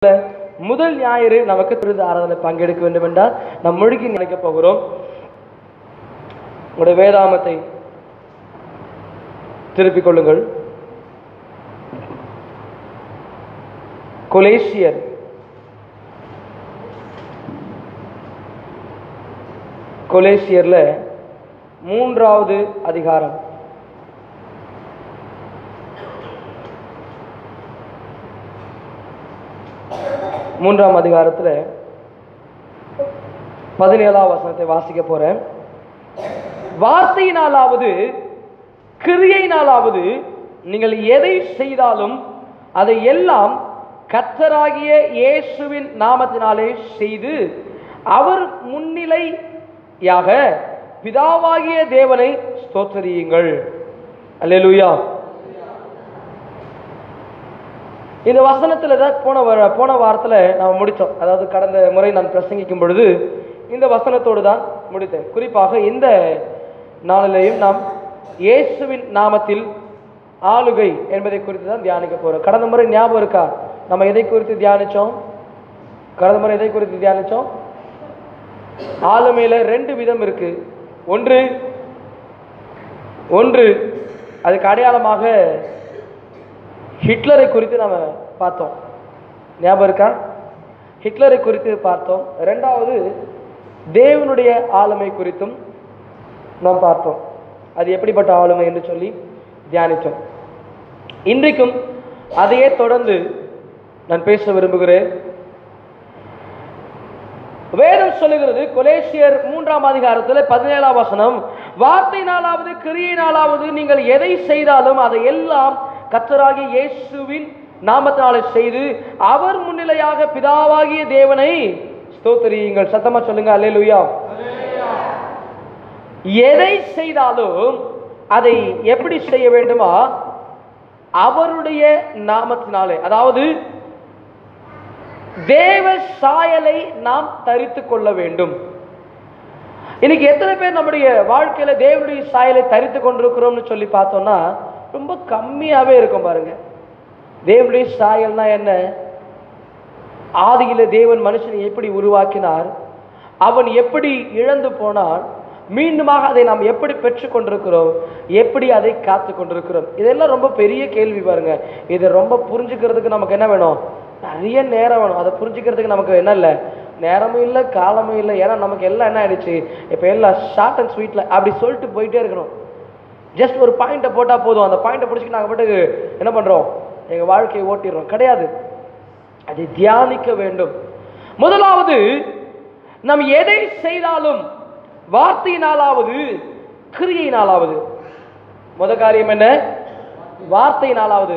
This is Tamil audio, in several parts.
முதல் ஞாயிறு நமக்கு திருது ஆராதனை பங்கெடுக்க வேண்டும் என்றால் நம் மொழிக்கு நினைக்க போகிறோம் உங்களுடைய வேதாமத்தை திருப்பிக் கொள்ளுங்கள் கொலேசியர் கொலேசியர்ல மூன்றாவது அதிகாரம் மூன்றாம் அதிகாரத்துல பதினேழாம் வசனத்தை வாசிக்க போறேன் வார்த்தையினாலாவது கிரியையினாலாவது நீங்கள் எதை செய்தாலும் அதை எல்லாம் கர்த்தராகிய இயேசுவின் நாமத்தினாலே செய்து அவர் முன்னிலையாக பிதாவாகிய தேவனை ஸ்தோத்தரியுங்கள் அல்லேலூயா இந்த வசனத்துல தான் போன வர போன வாரத்துல நாம் முடித்தோம் அதாவது கடந்த முறை நான் பிரசங்கிக்கும் பொழுது இந்த வசனத்தோடு தான் முடித்தேன் குறிப்பாக இந்த நாளிலேயும் நாம் இயேசுவின் நாமத்தில் ஆளுகை என்பதை குறித்து தான் தியானிக்க போறோம் கடந்த முறை ஞாபகம் இருக்கா நம்ம எதை குறித்து தியானிச்சோம் கடந்த முறை எதை குறித்து தியானிச்சோம் ஆளுமையில ரெண்டு விதம் இருக்கு ஒன்று ஒன்று அதுக்கு அடையாளமாக ஹிட்லரை குறித்து நம்ம பார்த்தோம் ஞாபகம் இருக்கா ஹிட்லரை குறித்து பார்த்தோம் ரெண்டாவது தேவனுடைய ஆளுமை குறித்தும் நாம் பார்த்தோம் அது எப்படிப்பட்ட ஆளுமை என்று சொல்லி தியானித்தோம் இன்றைக்கும் அதையே தொடர்ந்து நான் பேச விரும்புகிறேன் வேதம் சொல்லுகிறது கொலேசியர் மூன்றாம் அதிகாரத்தில் பதினேழாம் வசனம் வார்த்தையினாலாவது கிரியினாலாவது நீங்கள் எதை செய்தாலும் அதை எல்லாம் கத்தராகிய இயேசுவின் நாமத்தினாலே செய்து அவர் முன்னிலையாக பிதாவாகிய தேவனை ஸ்தோத்திரியுங்கள் சத்தமா சொல்லுங்க அல்லேலூயா எதை செய்தாலும் அதை எப்படி செய்ய வேண்டுமா அவருடைய நாமத்தினாலே அதாவது தேவ சாயலை நாம் தரித்து கொள்ள வேண்டும் இன்னைக்கு எத்தனை பேர் நம்முடைய வாழ்க்கையில தேவனுடைய சாயலை தரித்து கொண்டிருக்கிறோம்னு சொல்லி பார்த்தோம்னா ரொம்ப கம்மியாவே இருக்கும் பாருங்க தேவனுடைய சாயல்னா என்ன ஆதியில தேவன் மனுஷனை எப்படி உருவாக்கினார் அவன் எப்படி இழந்து போனான் மீண்டுமாக அதை நாம் எப்படி பெற்று கொண்டிருக்கிறோம் எப்படி அதை காத்து கொண்டிருக்கிறோம் இதெல்லாம் ரொம்ப பெரிய கேள்வி பாருங்க இதை ரொம்ப புரிஞ்சுக்கிறதுக்கு நமக்கு என்ன வேணும் நிறைய நேரம் வேணும் அதை புரிஞ்சுக்கிறதுக்கு நமக்கு என்ன இல்லை நேரமும் இல்லை காலமும் இல்லை ஏன்னா நமக்கு எல்லாம் என்ன ஆயிடுச்சு இப்போ எல்லாம் ஷார்ட் அண்ட் ஸ்வீட்டில் அப்படி சொல்லிட்டு போயிட்டே இருக்கணும் ஜஸ்ட் ஒரு பாயிண்ட்டை போட்டால் போதும் அந்த பாயிண்ட்டை பிடிச்சிட்டு நாங்கள் பாட்டுக்கு என்ன பண்ணுறோம் எங்கள் வாழ்க்கையை ஓட்டிடுறோம் கிடையாது அதை தியானிக்க வேண்டும் முதலாவது நாம் எதை செய்தாலும் வார்த்தையினாலாவது கிரியையினாலாவது முத காரியம் என்ன வார்த்தையினாலாவது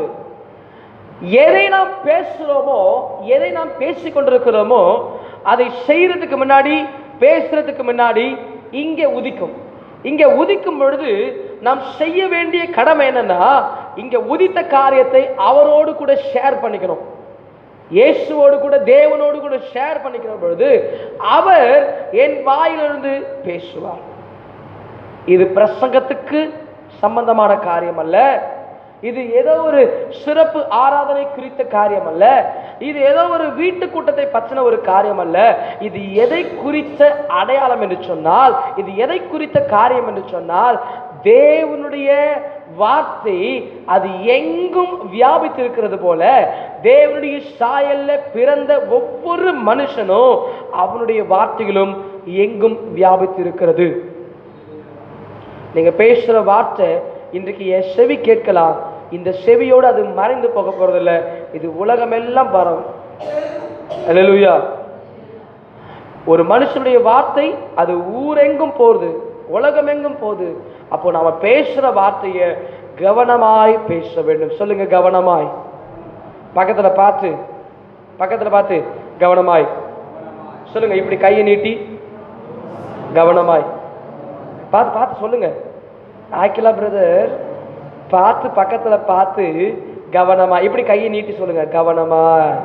எதை நாம் பேசுகிறோமோ எதை நாம் பேசிக் கொண்டிருக்கிறோமோ அதை செய்யறதுக்கு முன்னாடி பேசுறதுக்கு முன்னாடி இங்கே உதிக்கும் இங்க உதிக்கும் பொழுது நாம் செய்ய வேண்டிய கடமை என்னன்னா இங்க உதித்த காரியத்தை அவரோடு கூட ஷேர் பண்ணிக்கணும் இயேசுவோடு கூட தேவனோடு கூட ஷேர் பண்ணிக்கிற பொழுது அவர் என் வாயிலிருந்து பேசுவார் இது பிரசங்கத்துக்கு சம்பந்தமான காரியம் அல்ல இது ஏதோ ஒரு சிறப்பு ஆராதனை குறித்த காரியம் அல்ல இது ஏதோ ஒரு வீட்டு கூட்டத்தை பற்றின ஒரு காரியம் அல்ல இது எதை குறித்த அடையாளம் என்று சொன்னால் இது எதை குறித்த காரியம் என்று சொன்னால் தேவனுடைய வார்த்தை அது எங்கும் வியாபித்திருக்கிறது போல தேவனுடைய சாயல்ல பிறந்த ஒவ்வொரு மனுஷனும் அவனுடைய வார்த்தைகளும் எங்கும் வியாபித்திருக்கிறது நீங்க பேசுற வார்த்தை இன்றைக்கு என் செவி கேட்கலாம் இந்த செவியோடு அது மறைந்து போக போறதில்ல இது உலகமெல்லாம் பரவும் அல்லேலூயா ஒரு மனுஷனுடைய வார்த்தை அது ஊரெங்கும் போகுது உலகமெங்கும் போகுது அப்போ நாம பேசுற வார்த்தையை கவனமாய் பேச வேண்டும் சொல்லுங்க கவனமாய் பக்கத்துல பார்த்து பக்கத்துல பார்த்து கவனமாய் சொல்லுங்க இப்படி கையை நீட்டி கவனமாய் பார்த்து பார்த்து சொல்லுங்க ஆக்கிலா பிரதர் பார்த்து பக்கத்துல பார்த்து கவனமா இப்படி கையை நீட்டி சொல்லுங்க கவனமா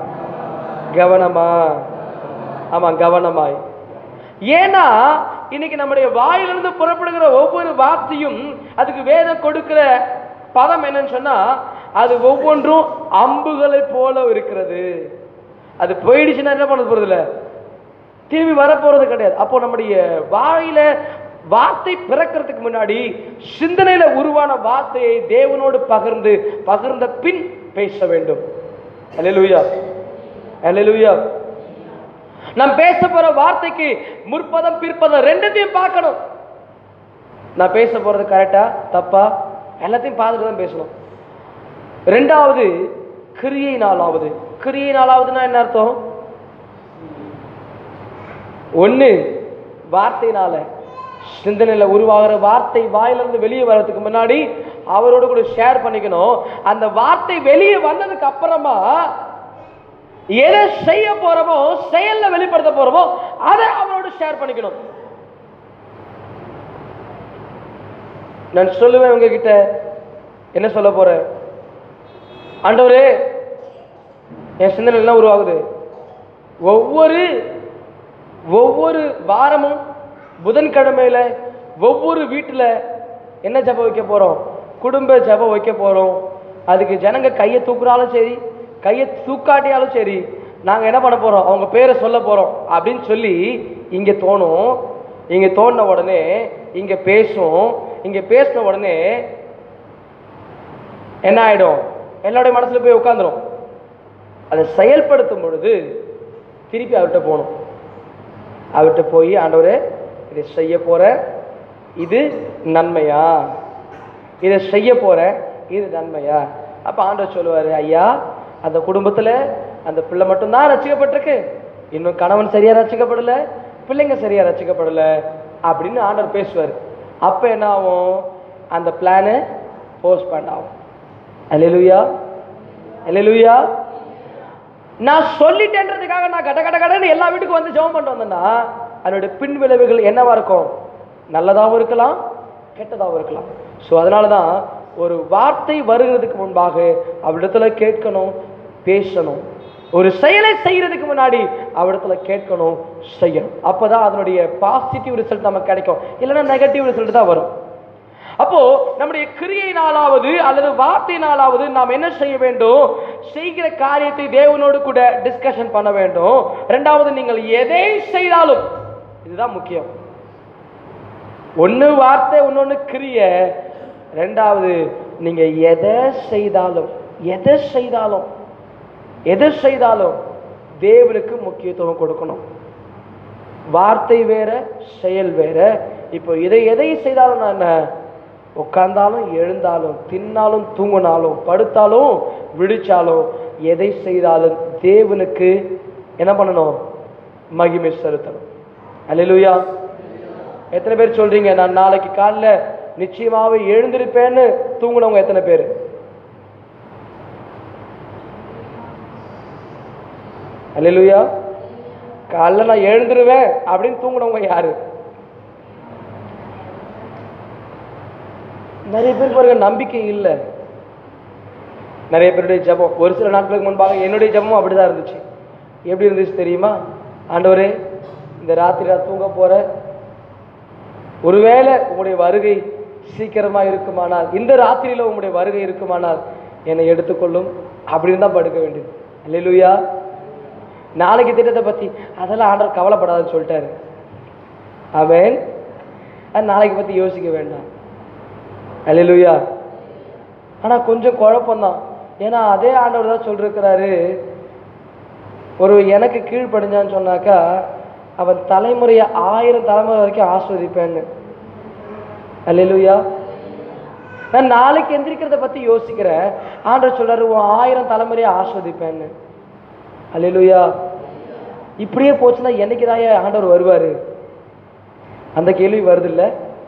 கவனமா ஆமா கவனமாய் ஏன்னா இன்னைக்கு நம்முடைய வாயிலிருந்து புறப்படுகிற ஒவ்வொரு வார்த்தையும் அதுக்கு வேதம் கொடுக்கிற பதம் என்னன்னு சொன்னா அது ஒவ்வொன்றும் அம்புகளை போல இருக்கிறது அது போயிடுச்சுன்னா என்ன பண்ண போறது இல்ல திரும்பி வரப்போறது கிடையாது அப்போ நம்முடைய வாயில வார்த்தை பிறக்கிறதுக்கு முன்னாடி சிந்தனையில உருவான வார்த்தையை தேவனோடு பகிர்ந்து பகிர்ந்த பின் பேச வேண்டும் அல்லேலூயா அல்லேலூயா நாம் பேச போற வார்த்தைக்கு முற்பதம் பிற்பதம் ரெண்டுத்தையும் பார்க்கணும் நான் பேச போறது கரெக்டா தப்பா எல்லாத்தையும் பார்த்துட்டு தான் பேசணும் ரெண்டாவது கிரியை நாளாவது கிரியை நாளாவதுன்னா என்ன அர்த்தம் ஒண்ணு வார்த்தையினால சிந்தனையில உருவாகிற வார்த்தை வாயிலிருந்து வெளியே வர்றதுக்கு முன்னாடி அவரோட கூட ஷேர் பண்ணிக்கணும் அந்த வார்த்தை வெளியே வந்ததுக்கு அப்புறமா எதை செய்ய போறோமோ செயல்ல வெளிப்படுத்த போறோமோ அதை அவரோட ஷேர் பண்ணிக்கணும் நான் சொல்லுவேன் உங்ககிட்ட என்ன சொல்ல போறேன் ஆண்டவரே என் சிந்தனை எல்லாம் உருவாகுது ஒவ்வொரு ஒவ்வொரு வாரமும் புதன்கிழமையில ஒவ்வொரு வீட்டில் என்ன ஜெபம் வைக்க போறோம் குடும்ப ஜெபம் வைக்க போறோம் அதுக்கு ஜனங்க கையை தூக்குறாலும் சரி கையை தூக்காட்டியாலும் சரி நாங்க என்ன பண்ண போறோம் அவங்க பேரை சொல்ல போறோம் அப்படின்னு சொல்லி இங்க தோணும் இங்க தோணின உடனே இங்க பேசும் இங்க பேசின உடனே என்ன ஆயிடும் எல்லாருடைய மனசுல போய் உட்காந்துரும் அதை செயல்படுத்தும் பொழுது திருப்பி அவர்கிட்ட போகணும் அவர்கிட்ட போய் ஆண்டவரே இதை செய்ய போற இது நன்மையா இதை செய்ய போற இது நன்மையா அப்ப ஆண்டவர் சொல்லுவாரு ஐயா அந்த குடும்பத்துல அந்த பிள்ளை மட்டும்தான் ரசிக்கப்பட்டிருக்கு இன்னும் கணவன் சரியா ரசிக்கப்படல பிள்ளைங்க சரியா ரசிக்கப்படல அப்படின்னு ஆண்டவர் பேசுவார் அப்ப என்ன ஆகும் அந்த பிளானு போஸ்ட்பண்ட் ஆகும் அல்லேலூயா அல்லேலூயா நான் சொல்லிட்டேன்றதுக்காக நான் கட கட கடன்னு எல்லா வீட்டுக்கும் வந்து ஜெபம் பண்ணிட்டு வந்தேன்னா அதனுடைய பின் விளைவுகள் என்னவா இருக்கும் நல்லதாகவும் இருக்கலாம் கெட்டதாகவும் இருக்கலாம் ஸோ அதனால தான் ஒரு வார்த்தை வருகிறதுக்கு முன்பாக அவரிடத்துல கேட்கணும் பேசணும் ஒரு செயலை செய்யறதுக்கு முன்னாடி அவரிடத்துல கேட்கணும் செய்யணும் அப்பதான் அதனுடைய பாசிட்டிவ் ரிசல்ட் நமக்கு கிடைக்கும் இல்லைன்னா நெகட்டிவ் ரிசல்ட் தான் வரும் அப்போ நம்முடைய கிரியையினாலாவது அல்லது வார்த்தையினாலாவது நாம் என்ன செய்ய வேண்டும் செய்கிற காரியத்தை தேவனோடு கூட டிஸ்கஷன் பண்ண வேண்டும் ரெண்டாவது நீங்கள் எதை செய்தாலும் இதுதான் முக்கியம் ஒண்ணு வார்த்தை இன்னொன்னு கிரிய ரெண்டாவது நீங்க எதை செய்தாலும் எதை செய்தாலும் எதை செய்தாலும் தேவனுக்கு முக்கியத்துவம் கொடுக்கணும் வார்த்தை வேற செயல் வேற இப்போ இதை எதை செய்தாலும் நான் என்ன உட்கார்ந்தாலும் எழுந்தாலும் தின்னாலும் தூங்கினாலும் படுத்தாலும் விழிச்சாலும் எதை செய்தாலும் தேவனுக்கு என்ன பண்ணணும் மகிமை செலுத்தணும் அல்லேலூயா எத்தனை பேர் சொல்றீங்க நான் நாளைக்கு காலைல நிச்சயமாவே எழுந்திருப்பேன்னு தூங்குனவங்க எத்தனை பேர் அல்லேலூயா காலைல நான் எழுந்துருவேன் அப்படின்னு தூங்குனவங்க யாரு நிறைய பேர் பாருங்க நம்பிக்கை இல்லை நிறைய பேருடைய ஜெபம் ஒரு சில நாட்களுக்கு முன்பாக என்னுடைய ஜெபமும் அப்படிதான் இருந்துச்சு எப்படி இருந்துச்சு தெரியுமா ஆண்டவரே இந்த ராத்திரி நான் தூங்க போற ஒருவேளை உங்களுடைய வருகை சீக்கிரமா இருக்குமானால் இந்த ராத்திரியில உங்களுடைய வருகை இருக்குமானால் என்னை எடுத்துக்கொள்ளும் அப்படின்னு தான் படுக்க வேண்டியது அல்லேலூயா நாளைக்கு திட்டத்தை பத்தி அதெல்லாம் ஆண்டவர் கவலைப்படாதுன்னு சொல்லிட்டாரு ஆமென் அது நாளைக்கு பத்தி யோசிக்க வேண்டாம் அல்லேலூயா ஆனா கொஞ்சம் குழப்பம்தான் ஏன்னா அதே ஆண்டவர் தான் சொல்லிருக்கிறாரு ஒரு எனக்கு கீழ்ப்படிஞ்சான்னு சொன்னாக்கா அவன் தலைமுறையை ஆயிரம் தலைமுறை வரைக்கும் ஆஸ்வதிப்பேன்னு அல்லேலூயா நான் நாளைக்கு எந்திரிக்கிறத பத்தி யோசிக்கிறேன் ஆண்டவர் சொல்றாரு உன் ஆயிரம் தலைமுறையை ஆஸ்வதிப்பேன்னு அல்லேலூயா இப்படியே போச்சுன்னா என்னைக்கு தான் ஆண்டவர் வருவாரு அந்த கேள்வி வருது இல்ல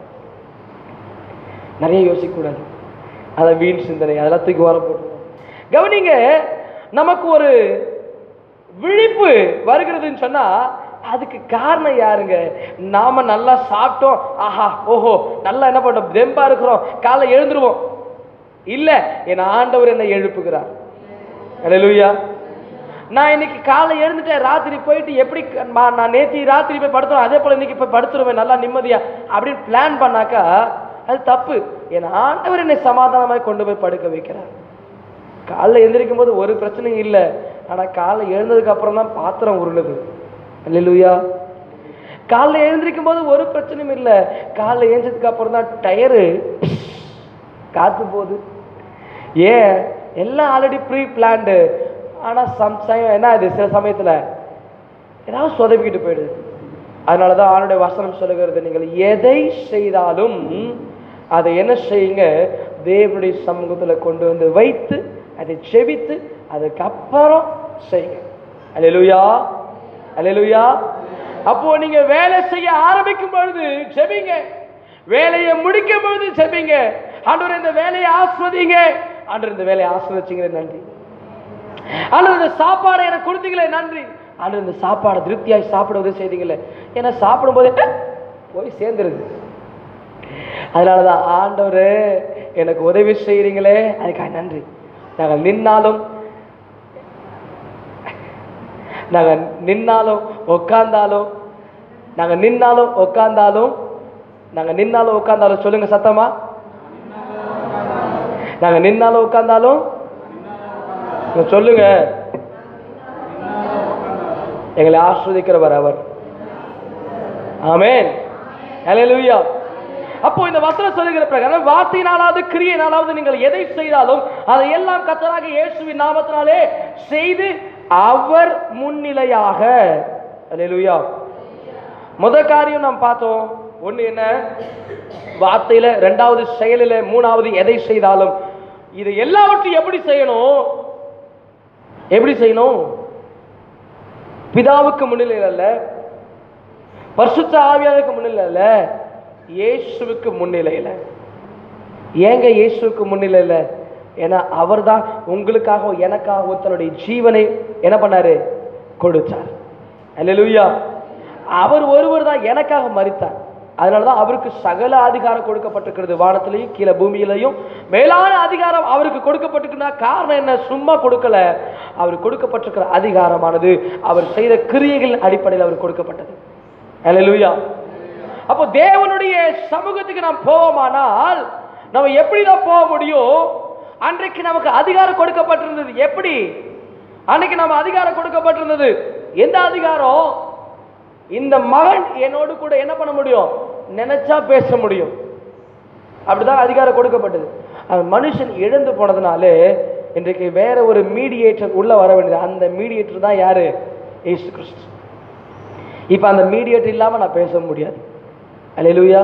நிறைய யோசிக்க கூடாது அதை வீண் சிந்தனை அதெல்லாம் தூக்கி வர போட்டுருவோம் கவனிங்க நமக்கு ஒரு விழிப்பு வருகிறதுன்னு சொன்னா அதுக்கு காரணம் யாருங்க நாம நல்லா சாப்பிட்டோம் ஆஹா ஓஹோ நல்லா என்ன பண்ணோம் தெம்பா இருக்கிறோம் காலை எழுந்துருவோம் இல்ல என் ஆண்டவர் என்னை எழுப்புகிறார் அல்லேலூயா நான் இன்னைக்கு காலை எழுந்துட்டேன் ராத்திரி போயிட்டு எப்படி க- மா- நான் நேத்தி ராத்திரி போய் படுத்துறோம் அதே போல இன்னைக்கு போய் படுத்துருவேன் நல்லா நிம்மதியா அப்படின்னு பிளான் பண்ணாக்கா அது தப்பு என் ஆண்டவர் என்னை சமாதானமாய் கொண்டு போய் படுக்க வைக்கிறார் காலைல எந்திரிக்கும் போது ஒரு பிரச்சனையும் இல்லை ஆனா காலை எழுந்ததுக்கு அப்புறம் தான் பாத்திரம் உருளுது அல்லேலூயா காலைல எழுந்திருக்கும் போது ஒரு பிரச்சனையும் இல்லை காலைல எழுந்ததுக்கு அப்புறம் தான் டயரு காத்து போகுது ஏன் எல்லாம் ஆல்ரெடி ப்ரீ பிளான்டு ஆனால் சம் சமயம் என்ன ஆகுது சில சமயத்தில் ஏதாவது சொதப்பிக்கிட்டு போயிடுது அதனால தான் ஆளுடைய வசனம் சொல்லுகிறது நீங்கள் எதை செய்தாலும் அதை என்ன செய்யுங்க தேவனுடைய சமூகத்தில் கொண்டு வந்து வைத்து அதை செபித்து அதுக்கப்புறம் செய்யுங்க அல்லேலூயா அல்லேலூயா அப்போ நீங்க வேலை செய்ய ஆரம்பிக்கும் பொழுது ஜெபிங்க வேலையை முடிக்கும் பொழுது ஜெபிங்க ஆண்டவர் இந்த வேலையை ஆஸ்வதிங்க ஆண்டவர் இந்த வேலையை ஆஸ்வதிச்சிங்களே நன்றி ஆண்டவர் இந்த சாப்பாடை எனக்கு கொடுத்தீங்களே நன்றி ஆண்டவர் இந்த சாப்பாடை திருப்தியாய் சாப்பிட உதவி செய்தீங்களே ஏன்னா சாப்பிடும்போது "அஹ்" போய் சேர்ந்துருது அதனால தான் ஆண்டவர் எனக்கு உதவி செய்கிறீங்களே அதுக்காக நன்றி நாங்கள் நின்னாலும் நாங்கள் நின்னாலும் உட்கார்ந்தாலும் நாங்கள் நின்னாலும் உட்கார்ந்தாலும் நாங்கள் நின்னாலும் உட்கார்ந்தாலும் சொல்லுங்க சத்தமா நாங்கள் நின்னாலும் உட்கார்ந்தாலும் நீங்க சொல்லுங்க எங்களை ஆஸ்வதிக்கிறவர் அவர் ஆமென் ஹalleluya அப்போ இந்த வசனம் சொல்லுகிற பிரகாரம் வார்த்தையினாலாவது கிரியையினாலாவது நீங்கள் எதை செய்தாலும் அதை எல்லாம் கத்தராக இயேசுவின் நாமத்தினாலே செய்து அவர் முன்னிலையாக ஹalleluya முத காரியம் நாம் பார்த்தோம் ஒண்ணு என்ன வார்த்தையில ரெண்டாவது செயலில மூணாவது எதை செய்தாலும் இது எல்லாவற்றையும் எப்படி செய்யணும் எப்படி செய்யணும் பிதாவுக்கு முன்னிலையில் அல்ல பரிசுத்த ஆவியாருக்கு முன்னிலை அல்ல இயேசுவுக்கு முன்னிலையில் ஏங்க இயேசுவுக்கு முன்னிலையில் ஏன்னா அவர்தான் உங்களுக்காக எனக்காக தன்னுடைய ஜீவனை என்ன பண்ணாரு கொடுத்தார் அல்லேலூயா அவர் ஒருவர் தான் எனக்காக மரித்தார் அதனால தான் அவருக்கு சகல அதிகாரம் கொடுக்கப்பட்டிருக்கிறது வானத்திலையும் கீழே பூமியிலையும் மேலான அதிகாரம் அவருக்கு கொடுக்கப்பட்டிருக்குன்னா காரணம் என்ன சும்மா கொடுக்கல அவர் கொடுக்கப்பட்டிருக்கிற அதிகாரமானது அவர் செய்த கிரியைகளின் அடிப்படையில் அவர் கொடுக்கப்பட்டது அல்லேலூயா அப்போ தேவனுடைய சமூகத்துக்கு நாம் போவோமானால் நம்ம எப்படி தான் போக முடியும் அன்றைக்கு நமக்கு அதிகாரம் கொடுக்கப்பட்டிருந்தது எப்படி அன்னைக்கு நம்ம அதிகாரம் கொடுக்கப்பட்டிருந்தது எந்த அதிகாரம் இந்த மகன் என்னோடு கூட என்ன பண்ண முடியும் நினைச்சா பேச முடியும் அப்படிதான் அதிகாரம் கொடுக்கப்பட்டது அந்த மனுஷன் இழந்து போனதுனாலே இன்றைக்கு வேற ஒரு மீடியேட்டர் உள்ள வர வேண்டியது அந்த மீடியேட்டர் தான் யாரு இயேசு கிறிஸ்து இப்ப அந்த மீடியேட்டர் இல்லாம நான் பேச முடியாது அல்லேலூயா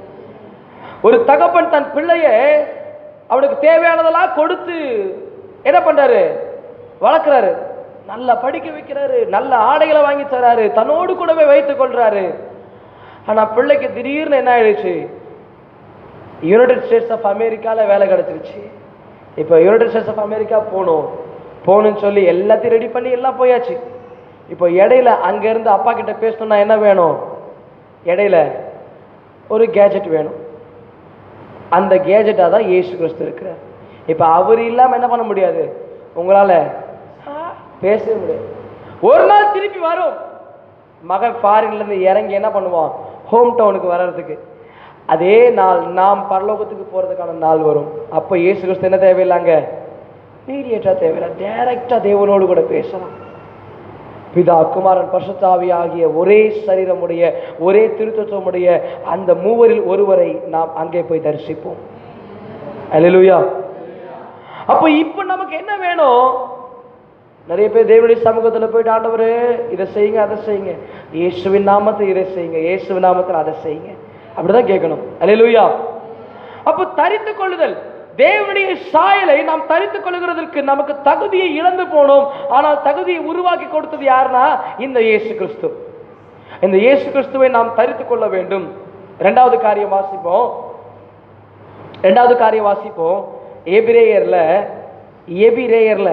ஒரு தகப்பன் தன் பிள்ளைய அவனுக்கு தேவையானதெல்லாம் கொடுத்து என்ன பண்றாரு வளர்க்குறாரு நல்லா படிக்க வைக்கிறாரு நல்ல ஆடைகளை வாங்கி தராரு தன்னோடு கூடவே வைத்துக் கொள்றாரு ஆனா பிள்ளைக்கு திடீர்னு என்ன ஆயிடுச்சு யுனைடெட் ஸ்டேட்ஸ் ஆஃப் அமெரிக்கால வேலை கிடைச்சிருச்சு இப்போ யுனைடெட் ஸ்டேட்ஸ் ஆஃப் அமெரிக்கா போகணும் போகணும்னு சொல்லி எல்லாத்தையும் ரெடி பண்ணி எல்லாம் போயாச்சு இப்போ இடையில அங்கேருந்து அப்பா கிட்ட பேசணும்னா என்ன வேணும் இடையில ஒரு கேஜெட் வேணும் அந்த கேஜெட்டாக தான் இயேசு கிறிஸ்து இருக்கிறார் இப்போ அவர் இல்லாமல் என்ன பண்ண முடியாது உங்களால் பேசவே முடியாது ஒரு நாள் திருப்பி வரும் மகன் ஃபாரின்லேருந்து இறங்கி என்ன பண்ணுவான் ஹோம் டவுனுக்கு வர்றதுக்கு அதே நாள் நாம் பரலோகத்துக்கு போகிறதுக்கான நாள் வரும் அப்போ இயேசு கிறிஸ்து என்ன தேவையில்லைங்க மீடியேட்டாக தேவையில்லை டைரக்டாக தேவனோடு கூட பேசலாம் பிதா குமாரன் பசுத்தாவி ஆகிய ஒரே சரீரமுடைய ஒரே திருத்தத்துவமுடைய அந்த மூவரில் ஒருவரை நாம் அங்கே போய் தரிசிப்போம் அல்லேலூயா அப்போ இப்போ நமக்கு என்ன வேணும் நிறைய பேர் தேவனுடைய சமூகத்தில் போயிட்டு ஆண்டவரே இதை செய்யுங்க அதை செய்யுங்க இயேசுவின் நாமத்தில் இதை செய்யுங்க இயேசுவின் நாமத்தில் அதை செய்யுங்க அப்படிதான் கேட்கணும் அல்லேலூயா அப்போ தரித்து கொள்ளுதல் தேவனுடைய சாயலை நாம் தரித்துக் கொள்கிறதற்கு நமக்கு தகுதியை இழந்து போனோம் ஆனால் தகுதியை உருவாக்கி கொடுத்தது யாருன்னா இந்த இயேசு கிறிஸ்து இந்த இயேசு கிறிஸ்துவை நாம் தரித்துக் கொள்ள வேண்டும் இரண்டாவது காரியம் வாசிப்போம் இரண்டாவது காரியம் வாசிப்போம் எபிரேயர்ல எபிரேயர்ல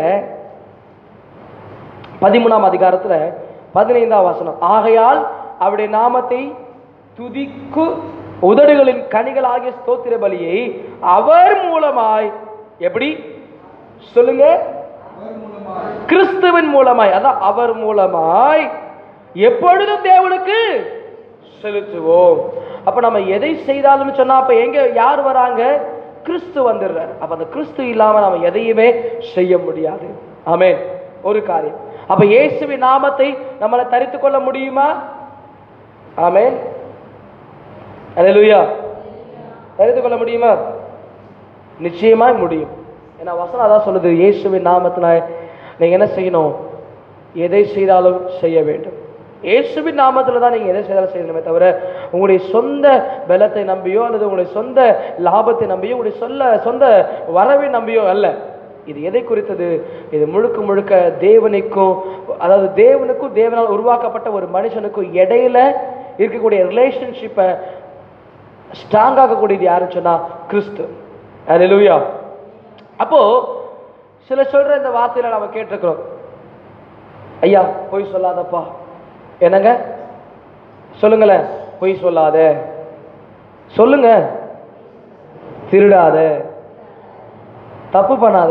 பதிமூணாம் அதிகாரத்துல பதினைந்தாம் வசனம் ஆகையால் அவருடைய நாமத்தை துதிக்கு உதடுகளின் கனிகளாகிய ஸ்தோத்திர பலியை அவர் மூலமாய் எப்படி சொல்லுங்க கிறிஸ்துவின் மூலமாய் அதான் அவர் மூலமாய் எப்பொழுதும் தேவனுக்கு செலுத்துவோம் அப்ப நம்ம எதை செய்தாலும் சொன்னா அப்ப எங்க யார் வராங்க கிறிஸ்து வந்துடுறார் அப்ப அந்த கிறிஸ்து இல்லாம நம்ம எதையுமே செய்ய முடியாது ஆமென் ஒரு காரியம் அப்ப இயேசுவின் நாமத்தை நம்மளை தரித்து கொள்ள முடியுமா ஆமென் அல்லேலூயா தரித்து கொள்ள முடியுமா நிச்சயமாய் முடியும் ஏன்னா வசனம் அதான் சொல்லுது இயேசுவின் நாமத்தினால நீங்க என்ன செய்யணும் எதை செய்தாலும் செய்ய வேண்டும் இயேசுவின் நாமத்தில் தான் நீங்கள் எதை செய்தாலும் செய்யணுமே தவிர உங்களுடைய சொந்த பலத்தை நம்பியோ அல்லது உங்களுடைய சொந்த லாபத்தை நம்பியோ உங்களுடைய சொல்ல சொந்த வரவை நம்பியோ அல்ல இது எதை குறித்தது இது முழுக்க முழுக்க தேவனுக்கும் அதாவது தேவனுக்கும் தேவனால் உருவாக்கப்பட்ட ஒரு மனுஷனுக்கும் இடையில இருக்கக்கூடிய ரிலேஷன்ஷிப்பை ஸ்ட்ராங் ஆகக்கூடியது யாருன்னு சொன்னா கிறிஸ்து அல்லேலூயா அப்போ சில சொல்ற இந்த வார்த்தையில நம்ம கேட்டிருக்கிறோம் ஐயா பொய் சொல்லாதப்பா என்னங்க சொல்லுங்களேன் பொய் சொல்லாத சொல்லுங்க திருடாத தப்பு பண்ணாத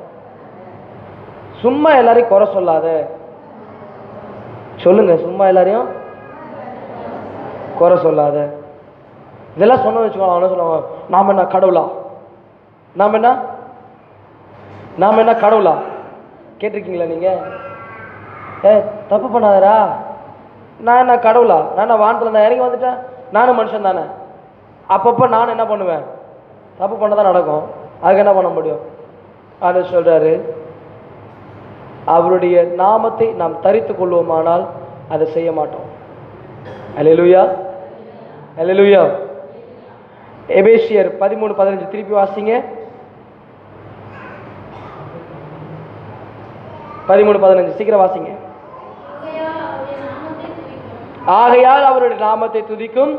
சும்மா எல்லாரையும் குறை சொல்லாத சொல்லுங்க சும்மா எல்லாரையும் குறை சொல்லாத இதெல்லாம் சொன்ன வச்சுக்கோங்க அவன சொல்லுவாங்க நாம என்ன கடவுளா நாம என்ன நாம என்ன கடவுளா கேட்டிருக்கீங்களா நீங்க ஏ தப்பு பண்ணாதடா நான் என்ன கடவுளா நான் என்ன வானத்தில் நான் இறங்கி வந்துட்டேன் நானும் மனுஷன் தானே அப்பப்போ நான் என்ன பண்ணுவேன் தப்பு பண்ண தான் நடக்கும் அதுக்கு என்ன பண்ண முடியும் அது சொல்றாரு அவருடைய நாமத்தை நாம் தரித்து கொள்வோமானால் அதை செய்ய மாட்டோம் அல்லேலூயா அல்லேலூயா எபேசியர் பதிமூணு பதினஞ்சு திருப்பி வாசிங்க பதிமூணு பதினஞ்சு சீக்கிரம் வாசிங்க ஆகையால் அவருடைய நாமத்தை துதிக்கும்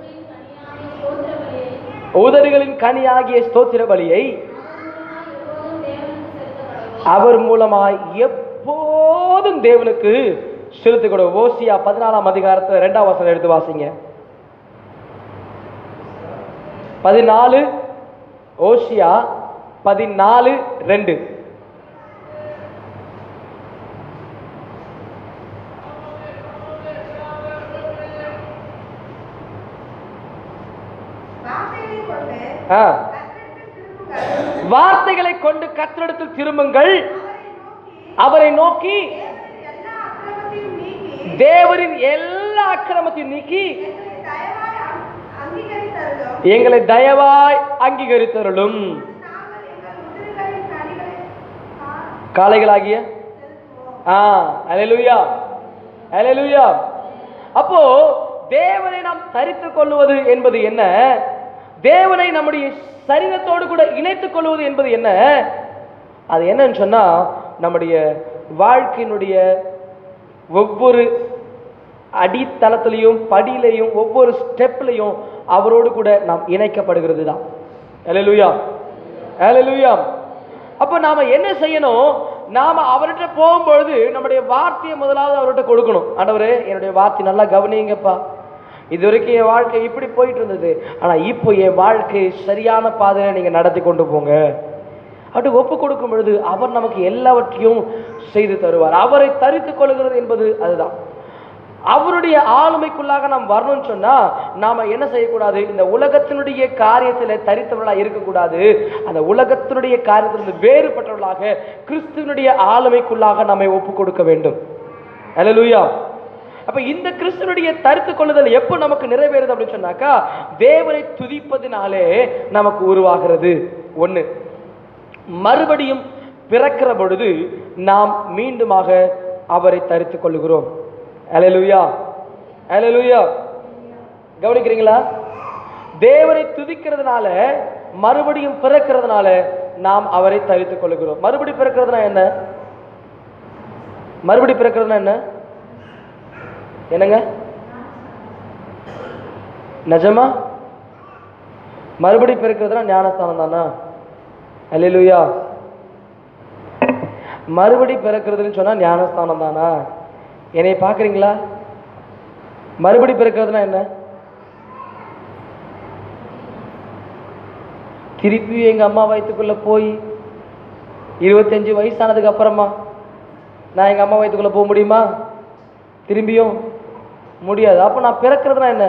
உதடுகளின் கனியாகிய ஸ்தோத்திர பலியை அவர் மூலமாய் எப்போதும் தேவனுக்கு செலுத்திக் கொடு ஓசியா பதினாலாம் அதிகாரத்தை ரெண்டாம் வசனம் எடுத்து வாசிங்க பதினாலு ஓசியா பதினாலு ரெண்டு வார்த்தைகளைக் கொண்டு ஆ. கர்த்தரிடத்தில் திரும்புங்கள். வார்த்தைகளை கொண்டு கத்திரிடத்தில் திரும்புங்கள் அவரை அவரை நோக்கி நோக்கி தேவரின் எல்லா அக்கிரமத்தையும் நீக்கி தேவரின் எல்லா அக்கிரமத்தையும் நீக்கி எங்களை தயவாய் எங்களை தயவாய் அங்கீகரித்தருளும் அங்கீகரித்தருளும் நாங்கள் எங்கள் உதிர்களின் கனிகளை கா- காளைகளாகிய செலுத்துவோம் ஆ அலையலுயா அலையலுயா அப்போ தேவனை நாம் தரித்துக் கொள்வது என்பது என்ன தேவனை நம்முடைய சரீரத்தோடு கூட இணைத்துக் கொள்வது என்பது என்ன அது என்னன்னு சொன்னா நம்முடைய வாழ்க்கையினுடைய ஒவ்வொரு அடித்தளத்திலையும் படியிலையும் ஒவ்வொரு ஸ்டெப்லையும் அவரோடு கூட நாம் இணைக்கப்படுகிறது தான் அலையலுயா அலையலுயா அப்போ நாம என்ன செய்யணும் நாம அவர்கிட்ட போகும்பொழுது நம்முடைய வார்த்தையை முதலாவது அவர்கிட்ட கொடுக்கணும் ஆண்டவரே என்னுடைய வார்த்தை நல்லா கவனிங்கப்பா இது வரைக்கும் என் வாழ்க்கை இப்படி போயிட்டு இருந்தது ஆனா இப்போ என் வாழ்க்கை சரியான பாதையில நீங்க நடத்தி கொண்டு போங்க அப்படி ஒப்பு கொடுக்கும் பொழுது அவர் நமக்கு எல்லாவற்றையும் செய்து தருவார் அவரை தரித்துக் கொள்கிறது என்பது அதுதான் அவருடைய ஆளுமைக்குள்ளாக நாம் வரணும்னு சொன்னா நாம என்ன செய்யக்கூடாது இந்த உலகத்தினுடைய காரியத்துல தரித்தவர்களா இருக்கக்கூடாது அந்த உலகத்தினுடைய காரியத்திலிருந்து வேறுபட்டவர்களாக கிறிஸ்துவனுடைய ஆளுமைக்குள்ளாக நம்மை ஒப்பு கொடுக்க வேண்டும் அல்லேலூயா அப்ப இந்த கிறிஸ்துவனுடைய தரித்து கொள்ளுதல் எப்போ நமக்கு நிறைவேறுது அப்படின்னு சொன்னாக்கா தேவனை துதிப்பதினாலே நமக்கு உருவாகிறது ஒண்ணு மறுபடியும் பிறக்கிற பொழுது நாம் மீண்டுமாக அவரை தரித்துக் கொள்ளுகிறோம் அலையலுயா அலையலுயா கவனிக்கிறீங்களா தேவனை துதிக்கிறதுனால மறுபடியும் பிறக்கிறதுனால நாம் அவரை தரித்துக் கொள்ளுகிறோம் மறுபடி பிறக்கிறதுனா என்ன மறுபடி பிறக்கிறதுனா என்ன என்னங்க நிஜமா மறுபடி பிறக்கிறதுனா ஞானஸ்தானம் தானா அல்லேலூயா மறுபடி பிறக்கிறதுன்னு சொன்னா ஞானஸ்தானம் தானா என்னை பார்க்குறீங்களா மறுபடி பிறக்கிறதுனா என்ன திருப்பி எங்க அம்மா வயிற்றுக்குள்ள போய் இருபத்தஞ்சு வயசானதுக்கு அப்புறமா நான் எங்க அம்மா வயிற்றுக்குள்ள போக முடியுமா திரும்பியும் முடியாது அப்போ நான் பிறக்கிறதுனா என்ன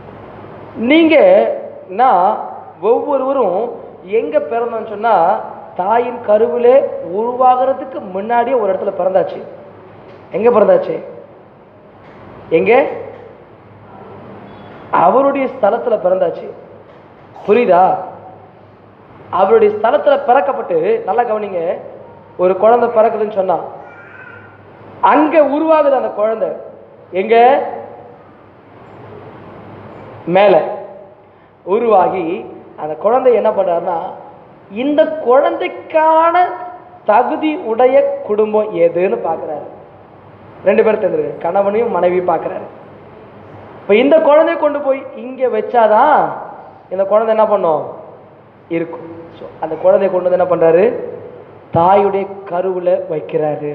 நீங்க நான் ஒவ்வொருவரும் எங்க பிறந்தோம்னு சொன்னா தாயின் கருவிலே உருவாகிறதுக்கு முன்னாடியே ஒரு இடத்துல பிறந்தாச்சு எங்க பிறந்தாச்சு எங்க அவருடைய ஸ்தலத்துல பிறந்தாச்சு புரியுதா அவருடைய ஸ்தலத்துல பிறக்கப்பட்டு நல்லா கவனிங்க ஒரு குழந்தை பிறக்குதுன்னு சொன்னா அங்க உருவாகுது அந்த குழந்தை எங்க மேல உருவாகி அந்த குழந்தை என்ன பண்றாருன்னா இந்த குழந்தைக்கான தகுதி உடைய குடும்பம் எதுன்னு பார்க்கறாரு ரெண்டு பேரும் தெரிஞ்சிருக்கு கணவனையும் மனைவியும் பார்க்கறாரு இப்போ இந்த குழந்தைய கொண்டு போய் இங்க வச்சாதான் இந்த குழந்தை என்ன பண்ணும் இருக்கும் ஸோ அந்த குழந்தைய கொண்டு வந்து என்ன பண்றாரு தாயுடைய கருவுல வைக்கிறாரு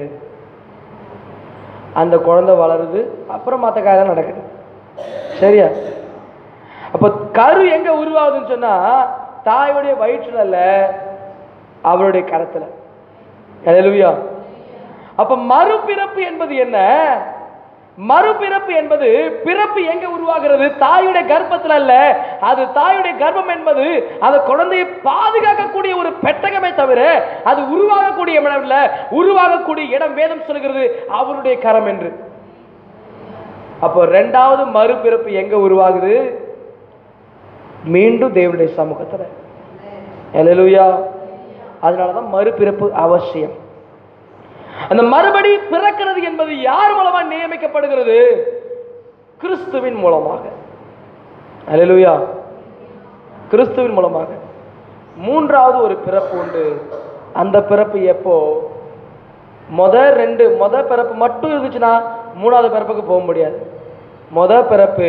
அந்த குழந்தை வளருது அப்புறம் மற்ற காரியம் நடக்குது சரியா அப்போ கரு எங்க உருவாகுதுன்னு சொன்னா தாயுடைய வயிற்றுல இல்ல அவருடைய கரத்துல ஹalleluya அப்ப மறுபிறப்பு என்பது என்ன மறுபிறப்பு என்பது பிறப்பு எங்க உருவாகிறது தாயுடைய கர்ப்பத்துல அல்ல அது தாயுடைய கர்ப்பம் என்பது அந்த குழந்தையை பாதுகாக்கக்கூடிய ஒரு பெட்டகமே தவிர அது உருவாகக்கூடிய இடம் இல்ல உருவாகக்கூடிய இடம் வேதம் சொல்கிறது அவருடைய கரம் என்று அப்போ ரெண்டாவது மறுபிறப்பு எங்க உருவாகுது மீண்டும் தேவனுடைய சமூகத்துல ஹalleluya அதனால தான் மறுபிறப்பு அவசியம் அந்த மறுபடி பிறக்கிறது என்பது யார் மூலமா நியமிக்கப்படுகிறது கிறிஸ்துவின் மூலமாக ஹalleluya கிறிஸ்துவின் மூலமாக மூன்றாவது ஒரு பிறப்பு உண்டு அந்த பிறப்பு எப்போ முத ரெண்டு முத பிறப்பு மட்டும் இருந்துச்சுன்னா மூணாவது பிறப்புக்கு போக முடியாது முத பிறப்பு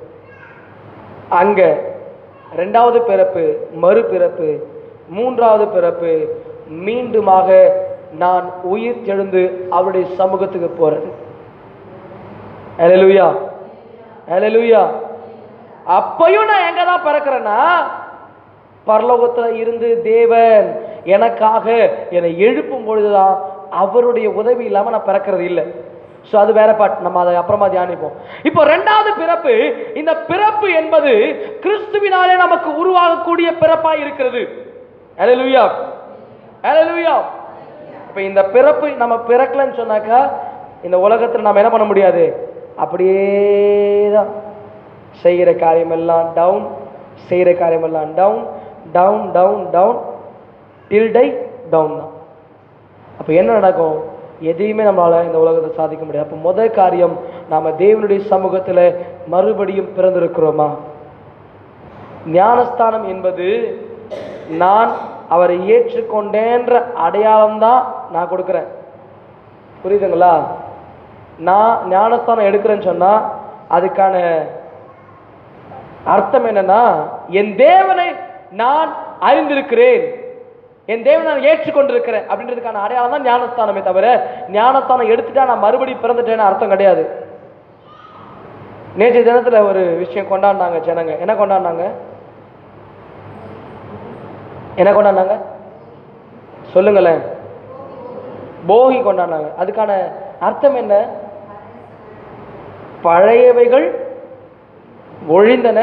அங்க ரெண்டாவது பிறப்பு மறுபிறப்பு மூன்றாவது பிறப்பு மீண்டுமாக நான் உயிர் தெழுந்து அவருடைய சமூகத்துக்கு போறது ஹalleluya ஹalleluya அப்பையும் நான் எங்க தான் பிறக்கிறேன்னா பரலோகத்துல இருந்து தேவன் எனக்காக என்னை எழுப்பும் பொழுதுதான் அவருடைய உதவி இல்லாம நான் பிறக்கிறது இல்லை ஸோ அது வேற பாட் நம்ம அதை அப்புறமா தியானிப்போம் இப்போ ரெண்டாவது பிறப்பு இந்த பிறப்பு என்பது கிறிஸ்துவினாலே நமக்கு உருவாகக்கூடிய பிறப்பா இருக்கிறது ஹalleluya ஹalleluya இப்போ இந்த பிறப்பு நம்ம பிறக்கலன்னு சொன்னாக்கா இந்த உலகத்துல நம்ம என்ன பண்ண முடியாது அப்படியே தான் செய்கிற காரியமெல்லாம் டவுன் செய்கிற காரியமெல்லாம் down down down down till die down தான் அப்போ என்ன நடக்கும் எதையுமே நம்மளால இந்த உலகத்தை சாதிக்க முடியாது அப்போ முதல் காரியம் நாம தேவனுடைய சமூகத்துல மறுபடியும் பிறந்திருக்கிறோமா ஞானஸ்தானம் என்பது நான் அவரை ஏற்றுக்கொண்டேன்ற அடையாளம் தான் நான் கொடுக்குறேன் புரியுதுங்களா நான் ஞானஸ்தானம் எடுக்கிறேன்னு சொன்னா அதுக்கான அர்த்தம் என்னன்னா என் தேவனை நான் அறிந்திருக்கிறேன் என் தேவனை நான் ஏற்றுக்கொண்டிருக்கிறேன் அப்படின்றதுக்கான அடையாளம் தான் ஞானஸ்தானமே தவிர ஞானஸ்தானம் எடுத்துட்டா நான் மறுபடியும் பிறந்துட்டேன்னு அர்த்தம் கிடையாது நேற்றைய தினத்துல ஒரு விஷயம் கொண்டாடினாங்க ஜனங்க என்ன கொண்டாடினாங்க என்ன கொண்டாடினாங்க சொல்லுங்களேன் போகி கொண்டாடினாங்க அதுக்கான அர்த்தம் என்ன பழையவைகள் ஒழிந்தன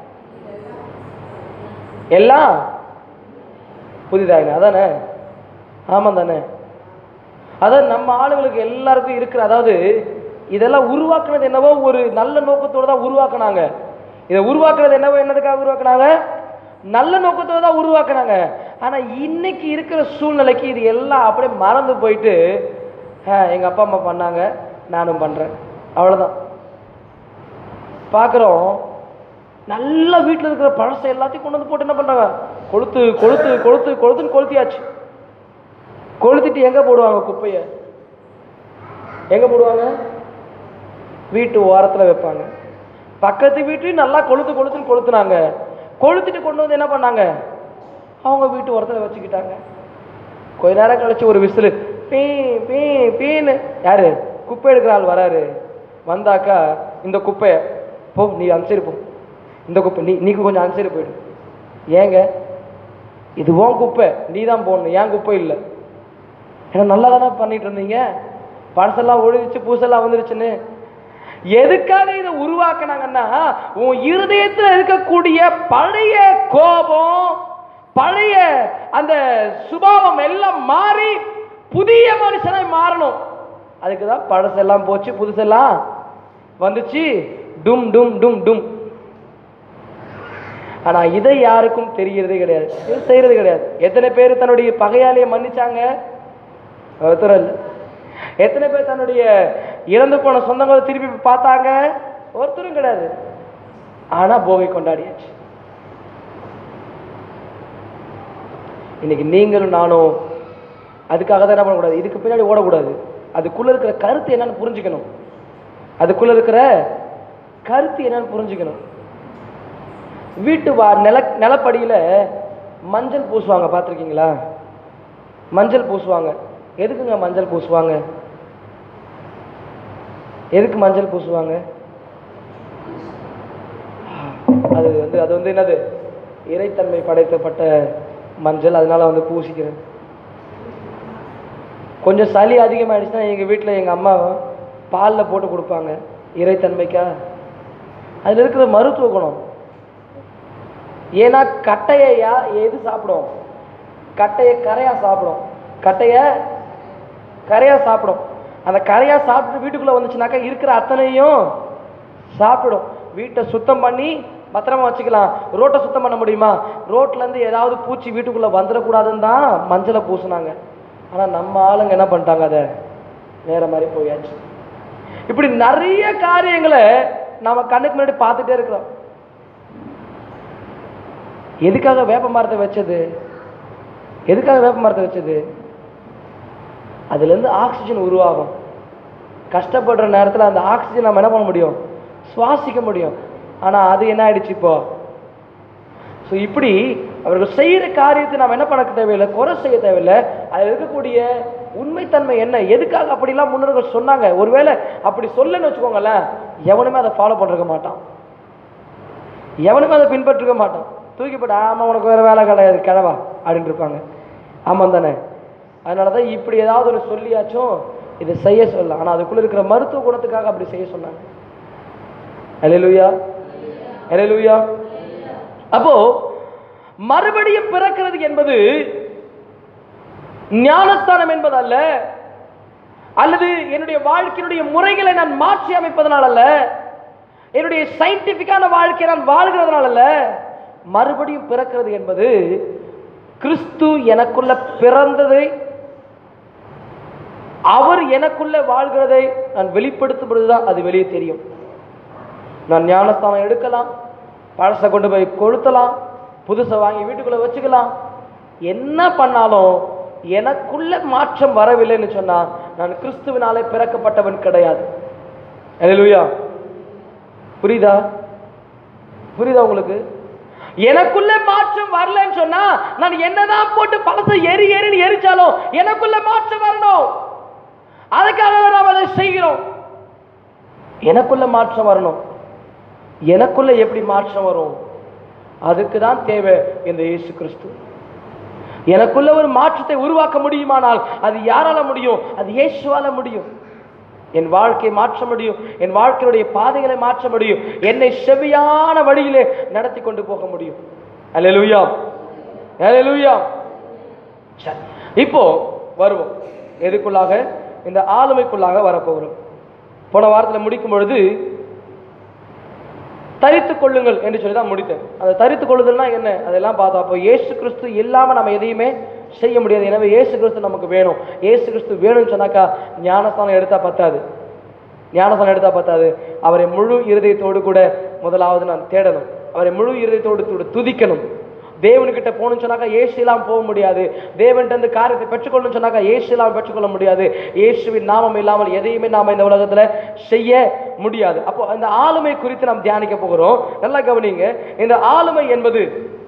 எல்லாம் புதிதாயின அதானே ஆமாம் தானே அதான் நம்ம ஆளுங்களுக்கு எல்லாருக்கும் இருக்கிற அதாவது இதெல்லாம் உருவாக்குனது என்னவோ ஒரு நல்ல நோக்கத்தோட தான் உருவாக்குனாங்க இதை உருவாக்குனது என்னவோ என்னதுக்காக உருவாக்குனாங்க நல்ல நோக்கத்தோட தான் உருவாக்குனாங்க ஆனா இன்னைக்கு இருக்கிற சூழ்நிலைக்கு இது எல்லாம் அப்படியே மறந்து போயிட்டு "ஆ, எங்க அப்பா அம்மா பண்ணாங்க நானும் பண்றேன் அவ்வளவுதான் பார்க்குறோம் நல்ல வீட்டில் இருக்கிற பழசை எல்லாத்தையும் கொண்டு வந்து போட்டு என்ன பண்ணுறாங்க கொளுத்து கொளுத்து கொளுத்து கொளுத்துன்னு கொளுத்தியாச்சு கொளுத்திட்டு எங்கே போடுவாங்க குப்பையை எங்கே போடுவாங்க வீட்டு ஓரத்தில் வைப்பாங்க பக்கத்து வீட்லையும் நல்லா கொளுத்து கொளுத்துன்னு கொளுத்துனாங்க கொளுத்திட்டு கொண்டு வந்து என்ன பண்ணாங்க அவங்க வீட்டு ஓரத்தில் வச்சுக்கிட்டாங்க கொஞ்ச நேரம் கழிச்சு ஒரு விசிலு பீ பீ பீன்னு யாரு குப்பை எடுக்கிற ஆள் வராரு வந்தாக்கா இந்த குப்பையை போ நீ அனுசரி போ இந்த குப்பை நீ நீக்கு கொஞ்சம் அனுசரி போயிடு ஏங்க இது உன் குப்பை நீ தான் போடணும் ஏன் குப்பை இல்லை ஏன்னா நல்லா தானே பண்ணிட்டு இருந்தீங்க பழசெல்லாம் ஒழிச்சு பூசெல்லாம் வந்துருச்சுன்னு எதுக்காக இதை உருவாக்குனாங்கன்னா உன் இருதயத்தில் இருக்கக்கூடிய பழைய கோபம் பழைய அந்த சுபாவம் எல்லாம் மாறி புதிய மனுஷனாய் மாறணும் அதுக்கு தான் பழசெல்லாம் போச்சு புதுசெல்லாம் வந்துச்சு டும் டும் டும் டும் ஆனா இதை யாருக்கும் தெரியறதே கிடையாது இது செய்யறது கிடையாது எத்தனை பேர் தன்னுடைய பகையாளியை மன்னிச்சாங்க ஒருத்தர் இல்லை எத்தனை பேர் தன்னுடைய இறந்து போன சொந்தங்களை திருப்பி பார்த்தாங்க ஒருத்தரும் கிடையாது ஆனா போகை கொண்டாடியாச்சு இன்னைக்கு நீங்களும் நானும் அதுக்காக தான் என்ன பண்ணக்கூடாது இதுக்கு பின்னாடி ஓடக்கூடாது அதுக்குள்ள இருக்கிற கருத்து என்னன்னு புரிஞ்சுக்கணும் அதுக்குள்ள இருக்கிற கருத்து என்னன்னு புரிஞ்சுக்கணும் வீட்டு வா நில நிலப்படியில மஞ்சள் பூசுவாங்க பார்த்துருக்கீங்களா மஞ்சள் பூசுவாங்க எதுக்குங்க மஞ்சள் பூசுவாங்க எதுக்கு மஞ்சள் பூசுவாங்க அது வந்து அது வந்து என்னது இறைத்தன்மை படைக்கப்பட்ட மஞ்சள் அதனால வந்து பூசிக்கிறது கொஞ்சம் சளி அதிகமாயிடுச்சுன்னா எங்கள் வீட்டில் எங்கள் அம்மா பாலில் போட்டு கொடுப்பாங்க இறைத்தன்மைக்கா அதில் இருக்கிற மருத்துவ குணம் ஏன்னா கட்டையை யா எது சாப்பிடும் கட்டையை கரையா சாப்பிடும் கட்டையை கரையா சாப்பிடும் அந்த கரையா சாப்பிட்டு வீட்டுக்குள்ள வந்துச்சுனாக்கா இருக்கிற அத்தனையும் சாப்பிடும் வீட்டை சுத்தம் பண்ணி பத்திரமா வச்சுக்கலாம் ரோட்டை சுத்தம் பண்ண முடியுமா ரோட்ல இருந்து ஏதாவது பூச்சி வீட்டுக்குள்ள வந்துடக்கூடாதுன்னு தான் மஞ்சளை பூசுனாங்க ஆனா நம்ம ஆளுங்க என்ன பண்ணிட்டாங்க அதை வேற மாதிரி போயாச்சு இப்படி நிறைய காரியங்களை நாம கண்ணுக்கு முன்னாடி பார்த்துட்டே இருக்கிறோம் எதுக்காக வேப்ப மரத்தை வச்சது எதுக்காக வேப்ப மரத்தை வச்சது அதுலேருந்து ஆக்சிஜன் உருவாகும் கஷ்டப்படுற நேரத்தில் அந்த ஆக்சிஜன் நம்ம என்ன பண்ண முடியும் சுவாசிக்க முடியும் ஆனால் அது என்ன ஆயிடுச்சு இப்போ ஸோ இப்படி அவர்கள் செய்கிற காரியத்தை நாம் என்ன பண்ண தேவையில்லை குறை செய்ய தேவையில்லை அதில் இருக்கக்கூடிய உண்மைத்தன்மை என்ன எதுக்காக அப்படிலாம் முன்னோர்கள் சொன்னாங்க ஒருவேளை அப்படி சொல்லன்னு வச்சுக்கோங்களேன் எவனுமே அதை ஃபாலோ பண்ணிருக்க மாட்டான் எவனுமே அதை பின்பற்றிருக்க மாட்டான் தூக்கிப்பட்டு ஆமாம் உனக்கு வேறு வேலை கிடையாது கிழவா அப்படின்னு இருப்பாங்க ஆமாம் தானே அதனால தான் இப்படி ஏதாவது ஒரு சொல்லியாச்சும் இதை செய்ய சொல்லலாம் ஆனால் அதுக்குள்ளே இருக்கிற மருத்துவ குணத்துக்காக அப்படி செய்ய சொன்னாங்க அலையலுயா அலையலுயா அப்போ மறுபடியும் பிறக்கிறது என்பது ஞானஸ்தானம் என்பதல்ல அல்லது என்னுடைய வாழ்க்கையினுடைய முறைகளை நான் மாற்றி அமைப்பதனால் அல்ல என்னுடைய சயின்டிபிக்கான வாழ்க்கையை நான் வாழ்கிறதுனால அல்ல மறுபடியும் பிறக்கிறது என்பது கிறிஸ்து எனக்குள்ள பிறந்ததை அவர் எனக்குள்ள வாழ்கிறதை நான் வெளிப்படுத்தும் பொழுதுதான் அது வெளியே தெரியும் நான் ஞானஸ்தானம் எடுக்கலாம் பழசை கொண்டு போய் கொளுத்தலாம் புதுசை வாங்கி வீட்டுக்குள்ள வச்சுக்கலாம் என்ன பண்ணாலும் எனக்குள்ள மாற்றம் வரவில்லைன்னு சொன்னா நான் கிறிஸ்துவினாலே பிறக்கப்பட்டவன் கிடையாது அல்லேலூயா புரியுதா புரியுதா உங்களுக்கு எனக்குள்ள மாற்றம் வரலன்னு சொன்னா நான் என்னதான் போட்டு பழசை எரி எரின்னு எரிச்சாலும் எனக்குள்ள மாற்றம் வரணும் அதுக்காக தான் நாம் அதை செய்கிறோம் எனக்குள்ள மாற்றம் வரணும் எனக்குள்ள எப்படி மாற்றம் வரும் அதுக்கு தான் தேவை இந்த இயேசு கிறிஸ்து எனக்குள்ள ஒரு மாற்றத்தை உருவாக்க முடியுமானால் அது யாரால முடியும் அது இயேசுவால முடியும் என் வாழ்க்கையை மாற்ற முடியும் என் வாழ்க்கையுடைய பாதைகளை மாற்ற முடியும் என்னை செவியான வழியிலே நடத்தி கொண்டு போக முடியும் அல்லேலூயா அல்லேலூயா சரி இப்போ வருவோம் எதுக்குள்ளாக இந்த ஆளுமைக்குள்ளாக வரப்போகிறோம் போன வாரத்தில் முடிக்கும் பொழுது தரித்துக் கொள்ளுங்கள் என்று சொல்லி தான் முடித்தேன் அந்த தரித்துக் கொள்ளுதல்னா என்ன அதெல்லாம் பார்த்தோம் அப்போ இயேசு கிறிஸ்து இல்லாமல் நம்ம எதையுமே செய்ய முடியாது எனவே இயேசு கிறிஸ்து நமக்கு வேணும் இயேசு கிறிஸ்து வேணும்னு சொன்னாக்கா ஞானஸ்தானம் எடுத்தா பத்தாது ஞானஸ்தானம் எடுத்தா பத்தாது அவரை முழு இருதயத்தோடு கூட முதலாவது நான் தேடணும் அவரை முழு இருதயத்தோடு து- துதிக்கணும் தேவன்கிட்ட போகணும்னு சொன்னாக்கா ஏசு இல்லாம போக முடியாது தேவன்கிட்ட இருந்து காரியத்தை பெற்றுக்கொள்ளணும்னு சொன்னாக்கா ஏசு இல்லாமல் பெற்றுக்கொள்ள முடியாது இயேசுவின் நாமம் இல்லாமல் எதையுமே நாம இந்த உலகத்துல செய்ய முடியாது அப்போ அந்த ஆளுமை குறித்து நாம் தியானிக்க போகிறோம் நல்லா கவனிங்க இந்த ஆளுமை என்பது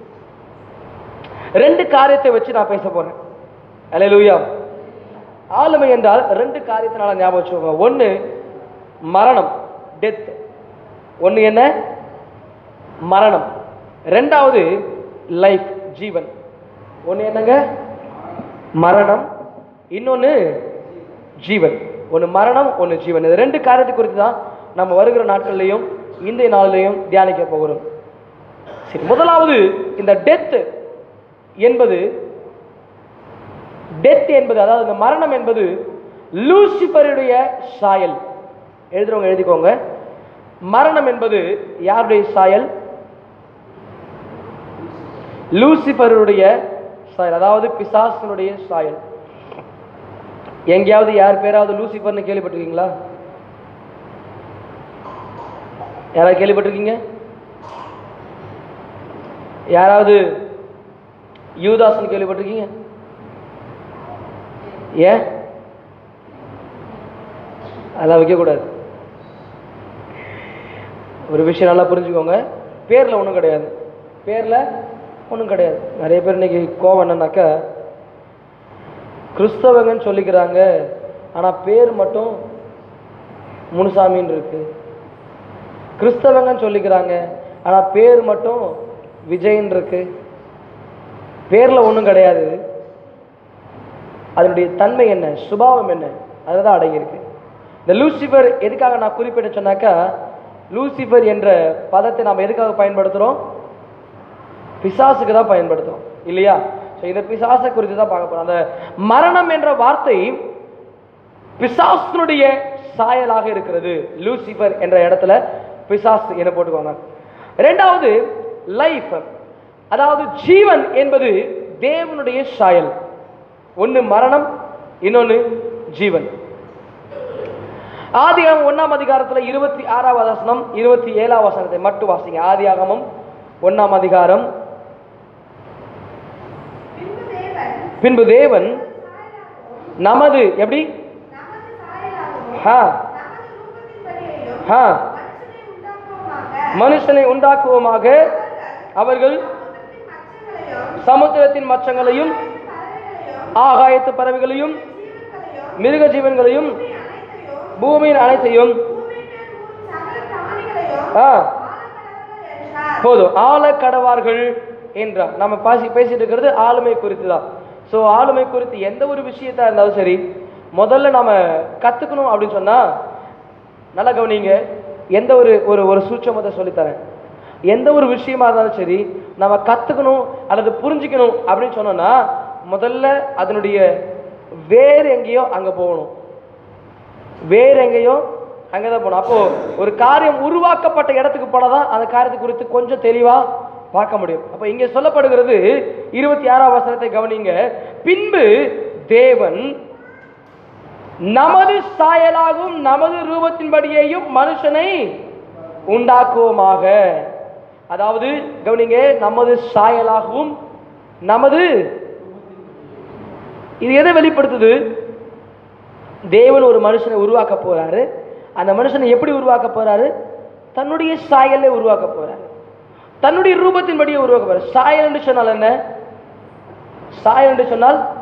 ரெண்டு காரியத்தை வச்சு நான் பேச போறேன் அல்லேலூயா ஆளுமை என்றால் ரெண்டு காரியத்தினால ஞாபகம் வச்சுக்கோங்க ஒன்று மரணம் டெத் ஒன்று என்ன மரணம் ரெண்டாவது லைஃப் ஜீவன் ஒன்று என்னங்க மரணம் இன்னொன்று ஜீவன் ஒன்று மரணம் ஒன்று ஜீவன் இது ரெண்டு காரியத்தை குறித்து தான் நம்ம வருகிற நாட்கள்லையும் இன்றைய நாளிலையும் தியானிக்க போகிறோம் சரி முதலாவது இந்த டெத்து என்பது டெத் என்பது அதாவது இந்த மரணம் என்பது லூசிபருடைய சாயல் எழுதுறவங்க எழுதிக்கோங்க மரணம் என்பது யாருடைய சாயல் லூசிபருடைய சாயல் அதாவது பிசாசனுடைய சாயல் எங்கேயாவது யார் பேராவது லூசிபர்னு கேள்விப்பட்டிருக்கீங்களா யாராவது கேள்விப்பட்டிருக்கீங்க யாராவது யூதாஸ்னு கேள்விப்பட்டிருக்கீங்க ஏன் அதெல்லாம் வைக்கக்கூடாது ஒரு விஷயம் நல்லா புரிஞ்சுக்கோங்க பேரில் ஒன்றும் கிடையாது பேரில் ஒன்றும் கிடையாது நிறைய பேர் இன்னைக்கு கோவம் என்னன்னாக்கா கிறிஸ்தவங்கன்னு சொல்லிக்கிறாங்க ஆனால் பேர் மட்டும் முனுசாமின்னு இருக்கு கிறிஸ்தவங்கன்னு சொல்லிக்கிறாங்க ஆனால் பேர் மட்டும் விஜயன் இருக்கு பேரில் ஒன்றும் கிடையாது அதனுடைய தன்மை என்ன சுபாவம் என்ன அதுதான் அடங்கியிருக்கு இந்த லூசிஃபர் எதுக்காக நான் குறிப்பிட சொன்னாக்கா லூசிஃபர் என்ற பதத்தை நாம் எதுக்காக பயன்படுத்துகிறோம் பிசாசுக்கு தான் பயன்படுத்துகிறோம் இல்லையா ஸோ இந்த பிசாசை குறித்து தான் பார்க்க போகிறோம் அந்த மரணம் என்ற வார்த்தை பிசாசனுடைய சாயலாக இருக்கிறது லூசிஃபர் என்ற இடத்துல பிசாசு என போட்டுக்கோங்க ரெண்டாவது லைஃப் அதாவது ஜீவன் என்பது தேவனுடைய சாயல் ஒன்று மரணம் இன்னொன்று ஜீவன் ஆதியாகமம் ஒண்ணாம் அதிகாரத்துல இருபத்தி ஆறாவது வசனம் இருபத்தி ஏழாம் வசனத்தை மட்டும் வாசிங்க ஆதியாகமம் ஒண்ணாம் அதிகாரம் பின்பு தேவன் பின்பு தேவன் சாயலாகவும் நமது எப்படி நமது சாயலாகவும் ஹா நமது ரூபத்தின்படியையும் ஹா மனுஷனை உண்டாக்குவோமாக மனுஷனை உண்டாக்குவோமாக அவர்கள் சமுத்திரத்தின் மச்சங்களையும் சமுத்திரத்தின் மச்சங்களையும் பறவைகளையும் ஆகாயத்து பறவைகளையும் ஜீவன்களையும் மிருக ஜீவன்களையும் பூமி அனைத்தையும் பூமியின் அனைத்தையும் பூமியின் மேல் ஊரும் சகல பிராணிகளையும் ஆ ஆளக்கடவுள் என்றார் போதும் ஆள கடவார்கள் என்றார் நம்ம பாசி பேசிட்டு இருக்கிறது ஆளுமை குறித்து தான் ஸோ ஆளுமை குறித்து எந்த ஒரு விஷயத்தா இருந்தாலும் சரி முதல்ல நாம கத்துக்கணும் அப்படின்னு சொன்னா நல்லா கவனிங்க எந்த ஒரு ஒரு ஒரு சூட்சமத்தை சொல்லித்தரேன் எந்த ஒரு விஷயமா இருந்தாலும் சரி நம்ம கத்துக்கணும் அல்லது புரிஞ்சுக்கணும் அப்படின்னு சொன்னோம்னா முதல்ல அதனுடைய வேர் எங்கேயோ அங்க போகணும் வேற எங்கேயோ அங்கே தான் போகணும் அப்போ ஒரு காரியம் உருவாக்கப்பட்ட இடத்துக்கு போனால் தான் அந்த காரியத்தை குறித்து கொஞ்சம் தெளிவா பார்க்க முடியும் அப்போ இங்கே சொல்லப்படுகிறது இருபத்தி ஆறாம் வசனத்தை கவனிங்க பின்பு தேவன் நமது சாயலாகவும் நமது ரூபத்தின்படியேயும் மனுஷனை உண்டாக்குவோமாக அதாவது கவனிங்க நமது சாயலாகவும் நமது இது எதை வெளிப்படுத்துது தேவன் ஒரு மனுஷனை உருவாக்க போறாரு அந்த மனுஷனை எப்படி உருவாக்க போறாரு தன்னுடைய சாயலை உருவாக்க போறாரு தன்னுடைய ரூபத்தின்படியே உருவாக்க போறாரு சாயல் என்று சொன்னால் என்ன சாயல் என்று சொன்னால்